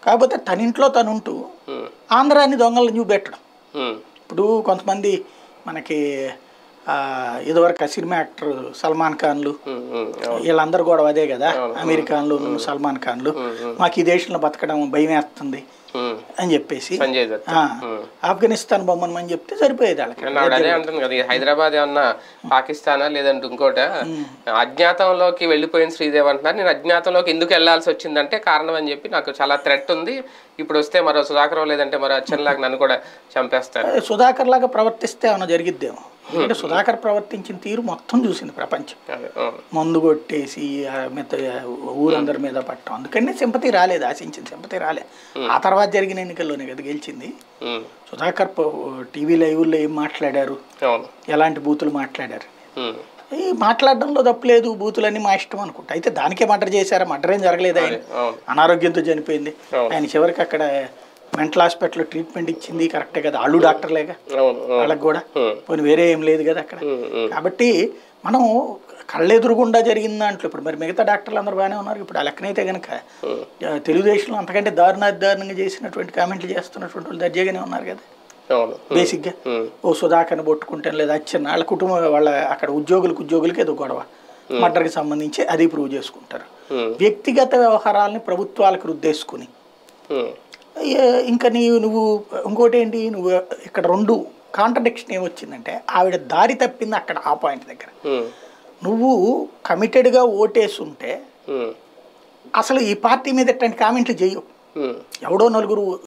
కాకపోతే తన ఇంట్లో తను ఉంటూ ఉమ్, ఆంధ్రాన్ని దొంగలను చూపెట్టడం ఉమ్, ఇప్పుడు కొంతమంది మనకి ఆ, ఇదివరకు ఆ సినిమా యాక్టర్ సల్మాన్ ఖాన్లు ఉమ్, ఉమ్, అవును. వీళ్ళందరూ కూడా అదే కదా అమెరికాన్లు సల్మాన్ ఖాన్లు మాకు ఈ దేశంలో బతకడం భయం వేస్తుంది ఉమ్, అని చెప్పేసి సంజయ్ దత్ ఆ, ఆఫ్ఘనిస్తాన్ బొమ్మనమని చెప్తే సరిపోయేది వాళ్ళకి నేను ఆవిడ అదే అంటుంది కదా ఈ హైదరాబాద్ ఏమన్నా పాకిస్తానా లేదంటే ఇంకోట అజ్ఞాతంలోకి వెళ్ళిపోయిన శ్రీదేవి అంటున్నారు నేను అజ్ఞాతంలోకి ఎందుకు వెళ్ళాల్సి వచ్చిందంటే కారణం అని చెప్పి నాకు చాలా థ్రెట్ ఉంది ఇప్పుడు వస్తే మరో సుధాకర్ లేదంటే మరో అచ్చన్లాగా నన్ను కూడా చంపేస్తారు సుధాకర్ లాగా ప్రవర్తిస్తే ఏమైనా జరిగిద్దేమో ఎందుకంటే సుధాకర్ ప్రవర్తించిన తీరు మొత్తం చూసింది ప్రపంచం అదే, అవును. మందు కొట్టేసి ఆ మిగతా ఊరందరి మీద పట్టడం అందుకని సింపతి రాలేదు ఆశించిన సింపతి రాలేదు ఆ తర్వాత జరిగిన ఎన్నికల్లోనే కదా గెలిచింది ఉమ్, సుధాకర్ టీవీ లైవ్లో ఏం మాట్లాడారు అవును ఎలాంటి బూతులు మాట్లాడారు ఉమ్, ఈ మాట్లాడడంలో తప్పులేదు బూతులన్నీ మా ఇష్టం అనుకుంటా అయితే దానికే మర్డర్ చేశారా మర్డర్ ఏం జరగలేదు ఆయన అవును అనారోగ్యంతో చనిపోయింది అవును. ఆయన చివరికి అక్కడ మెంటల్ హాస్పిటల్లో ట్రీట్మెంట్ ఇచ్చింది కరెక్టే కదా వాళ్ళు డాక్టర్లేగా అవును అవును వాళ్ళకి కూడా ఉమ్, పోనీ వేరే ఏం లేదు కదా అక్కడ ఉమ్, ఉమ్, కాబట్టి మనం కళ్ళెదురుగుండా జరిగిన దాంట్లో ఇప్పుడు మరి మిగతా డాక్టర్లు అందరూ బాగానే ఉన్నారు ఇప్పుడు ఆ లెక్కనైతే కనుక ఉమ్, తెలుగుదేశంలో అంతకంటే దారుణాతి దారుణంగా చేసినటువంటి కామెంట్లు చేస్తున్నటువంటి వాళ్ళు దర్జాగానే ఉన్నారు కదా అవును బేసిక్గా ఉమ్, ఓ సుధాకర్ని పట్టుకుంటాం లేదా అచ్చన్న వాళ్ళ కుటుంబం వాళ్ళ అక్కడ ఉద్యోగులకు ఉద్యోగులకి ఏదో గొడవ మర్డర్కి సంబంధించి అది ప్రూవ్ చేసుకుంటారు ఉమ్, వ్యక్తిగత వ్యవహారాలని ప్రభుత్వాలకు రుద్దేసుకుని ఉమ్, ఏ- ఇంకా నీ నువ్వు ఇంకోటి ఏంటి నువ్వు ఇక్కడ రెండు కాంట్రడిక్షన్ ఏమొచ్చిందంటే ఆవిడ దారి తప్పింది అక్కడ ఆ పాయింట్ దగ్గర ఉమ్, నువ్వు కమిటెడ్గా ఓటేసి ఉంటే ఉమ్, అసలు ఈ పార్టీ మీద ఇట్లాంటి కామెంట్లు చేయవు ఉమ్, ఎవడో నలుగురు